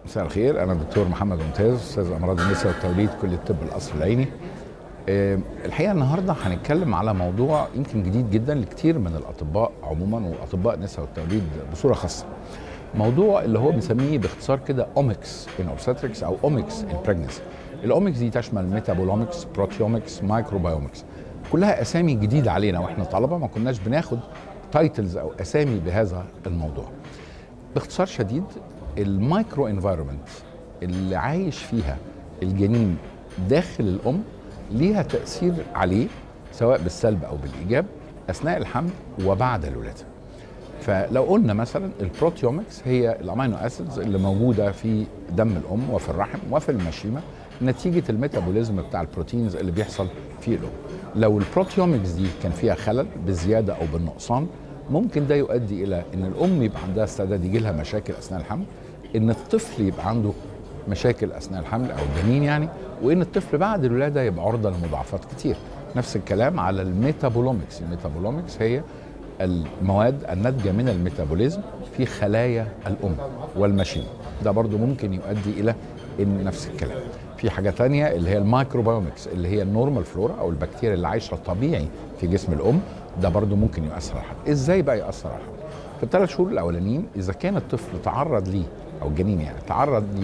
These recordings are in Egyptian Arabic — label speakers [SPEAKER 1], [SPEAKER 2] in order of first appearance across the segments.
[SPEAKER 1] مساء الخير انا الدكتور محمد ممتاز استاذ امراض النساء والتوليد كليه الطب القصر العيني آه، الحقيقه النهارده هنتكلم على موضوع يمكن جديد جدا لكتير من الاطباء عموما واطباء النساء والتوليد بصوره خاصه موضوع اللي هو بنسميه باختصار كده اوميكس ان اوبستريكس او اوميكس ان بريجنسي الاوميكس دي تشمل ميتابولوميكس بروتيوميكس مايكروبايوميكس كلها اسامي جديده علينا واحنا طلبه ما كناش بناخد تايتلز او اسامي بهذا الموضوع باختصار شديد المايكرو انفايرمنت اللي عايش فيها الجنين داخل الام ليها تاثير عليه سواء بالسلب او بالايجاب اثناء الحمل وبعد الولاده فلو قلنا مثلا البروتيومكس هي الامينو اسيدز اللي موجوده في دم الام وفي الرحم وفي المشيمه نتيجه الميتابوليزم بتاع البروتينز اللي بيحصل في الام لو البروتيومكس دي كان فيها خلل بالزياده او بالنقصان ممكن ده يؤدي الى ان الام يبقى عندها استعداد يجي لها مشاكل اثناء الحمل ان الطفل يبقى عنده مشاكل اثناء الحمل او الجنين يعني وان الطفل بعد الولاده يبقى عرضه لمضاعفات كتير نفس الكلام على الميتابولومكس الميتابولومكس هي المواد الناتجه من الميتابوليزم في خلايا الام والمشيمه ده برضو ممكن يؤدي الى ان نفس الكلام في حاجه تانية اللي هي المايكروبايومكس اللي هي النورمال فلورا او البكتيريا اللي عايشه طبيعي في جسم الام ده برضو ممكن يؤثر على الحمل ازاي بقى يؤثر على الحمل في الثلاث شهور الاولانيين اذا كان الطفل تعرض ليه او الجنين يعني تعرض ليه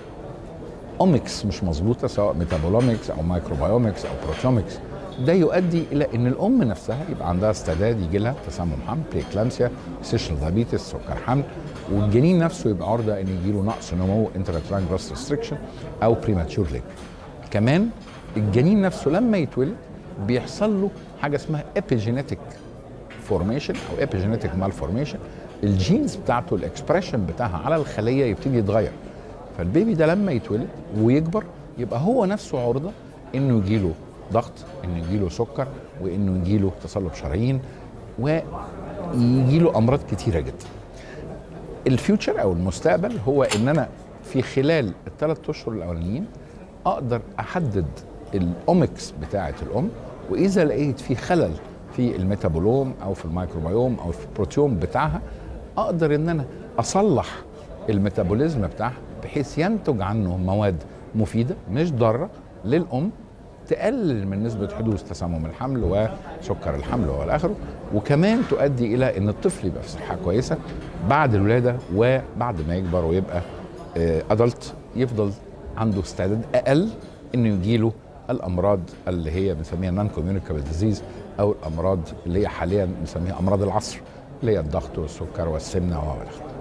[SPEAKER 1] اوميكس مش مظبوطه سواء ميتابولوميكس او مايكروبايومكس او بروتيومكس ده يؤدي الى ان الام نفسها يبقى عندها استعداد يجي لها تسمم حمل بريكلامسيا سيشن دايابيتس سكر حمل والجنين نفسه يبقى عرضه ان يجي له نقص نمو انتراترانج براست ريستريكشن او بريماتشور ليك كمان الجنين نفسه لما يتولد بيحصل له حاجه اسمها ابيجينيتك فورميشن او ابيجينيتك مال فورميشن الجينز بتاعته الاكسبريشن بتاعها على الخليه يبتدي يتغير فالبيبي ده لما يتولد ويكبر يبقى هو نفسه عرضه انه يجيله ضغط انه يجيله سكر وانه يجيله تصلب شرايين ويجيله امراض كتيره جدا الفيوتشر او المستقبل هو ان انا في خلال الثلاث اشهر الاولانيين اقدر احدد الاوميكس بتاعه الام واذا لقيت في خلل في الميتابولوم او في الميكروبيوم او في البروتيوم بتاعها اقدر ان انا اصلح الميتابوليزم بتاعها بحيث ينتج عنه مواد مفيده مش ضاره للام تقلل من نسبة حدوث تسمم الحمل وسكر الحمل والى اخره وكمان تؤدي الى ان الطفل يبقى في صحة كويسة بعد الولادة وبعد ما يكبر ويبقى ادلت يفضل عنده استعداد اقل انه يجيله الامراض اللي هي بنسميها نون كوميونيكابل ديزيز او الامراض اللي هي حاليا بنسميها امراض العصر اللي هي الضغط والسكر والسمنه والى اخره